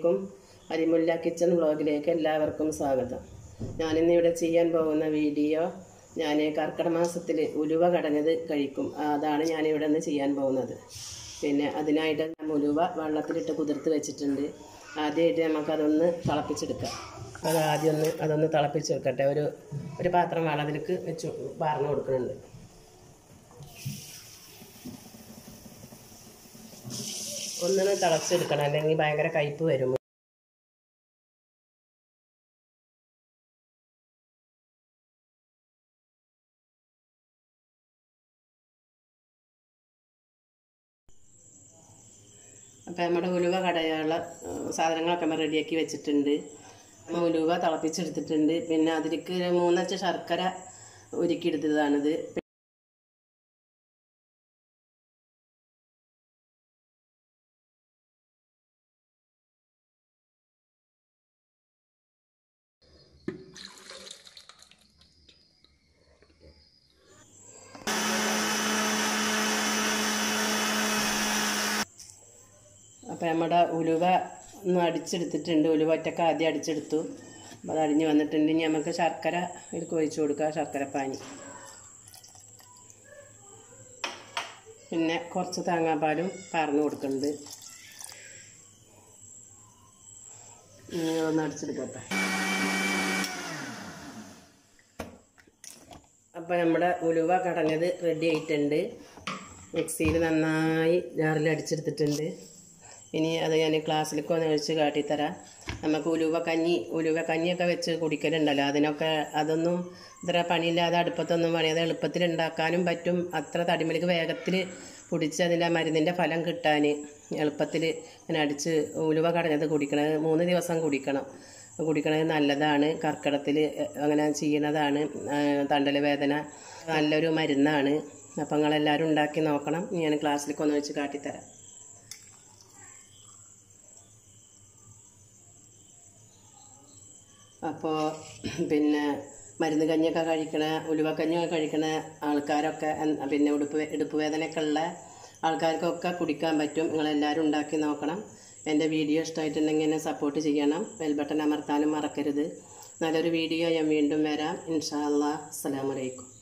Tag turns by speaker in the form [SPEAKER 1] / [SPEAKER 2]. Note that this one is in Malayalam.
[SPEAKER 1] അലൈക്കും അരിമുല്ല കിച്ചൺ വ്ളോഗിലേക്ക് എല്ലാവർക്കും സ്വാഗതം ഞാനിന്ന് ഇവിടെ ചെയ്യാൻ പോകുന്ന വീഡിയോ ഞാൻ കർക്കിടക മാസത്തിൽ ഉലുവ കടഞ്ഞത് കഴിക്കും അതാണ് ഞാൻ ഇവിടെ നിന്ന് ചെയ്യാൻ പോകുന്നത് പിന്നെ അതിനായിട്ട് ഞാൻ ഉലുവ വെള്ളത്തിലിട്ട് കുതിർത്ത് വെച്ചിട്ടുണ്ട് ആദ്യമായിട്ട് നമുക്കതൊന്ന് തിളപ്പിച്ചെടുക്കാം അത് ആദ്യം ഒന്ന് അതൊന്ന് തിളപ്പിച്ചെടുക്കട്ടെ ഒരു ഒരു പാത്രം വെള്ളത്തിലേക്ക് വെച്ച് പാർന്ന് കൊടുക്കുന്നുണ്ട് ഒന്നിന് തിളച്ചെടുക്കണം അല്ലെങ്കിൽ ഭയങ്കര കയ്പ്പ് വരും അപ്പം നമ്മുടെ ഉലുവ കടയാനുള്ള ഏഹ്, സാധനങ്ങളൊക്കെ നമ്മൾ റെഡിയാക്കി വെച്ചിട്ടുണ്ട് നമ്മൾ ഉലുവ തിളപ്പിച്ചെടുത്തിട്ടുണ്ട് പിന്നെ അതിലേക്ക് ഒരു മൂന്നച്ച ശർക്കര ഉരുക്കിയെടുത്തതാണിത് അപ്പോൾ നമ്മുടെ ഉലുവ ഒന്ന് അടിച്ചെടുത്തിട്ടുണ്ട് ഉലുവ ഒറ്റക്ക് ആദ്യം അടിച്ചെടുത്തു അപ്പോൾ അത് അടിഞ്ഞ് വന്നിട്ടുണ്ട് ഇനി നമുക്ക് ശർക്കര ഇതിൽ ഒഴിച്ച് കൊടുക്കുക ശർക്കര പാനി പിന്നെ കുറച്ച് തേങ്ങാപ്പാലും പറന്ന് കൊടുക്കുന്നുണ്ട് ഇനി ഒന്ന് അടിച്ചെടുക്കട്ടെ അപ്പോൾ നമ്മുടെ ഉലുവ കടഞ്ഞത് റെഡി ആയിട്ടുണ്ട് മിക്സിയിൽ നന്നായി ജാറിൽ അടിച്ചെടുത്തിട്ടുണ്ട് ഇനി അത് ഞാൻ ക്ലാസ്സിലേക്ക് ഒന്ന് ഒഴിച്ച് കാട്ടിത്തരാം നമുക്ക് ഉലുവ കഞ്ഞി ഉലുവ കഞ്ഞിയൊക്കെ വെച്ച് കുടിക്കലുണ്ടല്ലോ അതിനൊക്കെ അതൊന്നും ഇത്ര പണിയില്ലാതെ അടുപ്പത്തൊന്നും പണിയാതെ എളുപ്പത്തിൽ ഉണ്ടാക്കാനും പറ്റും അത്ര തടിമലിക്ക് വേഗത്തിൽ കുടിച്ച് അതിൻ്റെ മരുന്നിൻ്റെ ഫലം കിട്ടാൻ എളുപ്പത്തിൽ ഇങ്ങനെ അടിച്ച് ഉലുവ കടഞ്ഞത് കുടിക്കണത് മൂന്ന് ദിവസം കുടിക്കണം കുടിക്കണത് നല്ലതാണ് കർക്കിടത്തിൽ അങ്ങനെ ചെയ്യണതാണ് തണ്ടൽ വേദന നല്ലൊരു മരുന്നാണ് അപ്പം നിങ്ങളെല്ലാവരും ഉണ്ടാക്കി നോക്കണം ഞാൻ ക്ലാസ്സിലേക്ക് ഒന്ന് വെച്ച് കാട്ടിത്തരാം അപ്പോൾ പിന്നെ മരുന്ന് കഞ്ഞിയൊക്കെ കഴിക്കണ ഉലുവക്കഞ്ഞിയൊക്കെ കഴിക്കണ ആൾക്കാരൊക്കെ എൻ- പിന്നെ ഉടുപ്പ് വേ- ഇടുപ്പ് വേദനയൊക്കെ ഉള്ള ആൾക്കാർക്കൊക്കെ കുടിക്കാൻ പറ്റും നിങ്ങളെല്ലാവരും ഉണ്ടാക്കി നോക്കണം എൻ്റെ വീഡിയോ ഇഷ്ടമായിട്ടുണ്ടെങ്കിൽ എന്നെ സപ്പോർട്ട് ചെയ്യണം ബെൽ ബട്ടൺ അമർത്താനും മറക്കരുത് നല്ലൊരു വീഡിയോ ഞാൻ വീണ്ടും വരാം ഇൻഷാ അല്ലാ അസ്സലാമു അലൈക്കും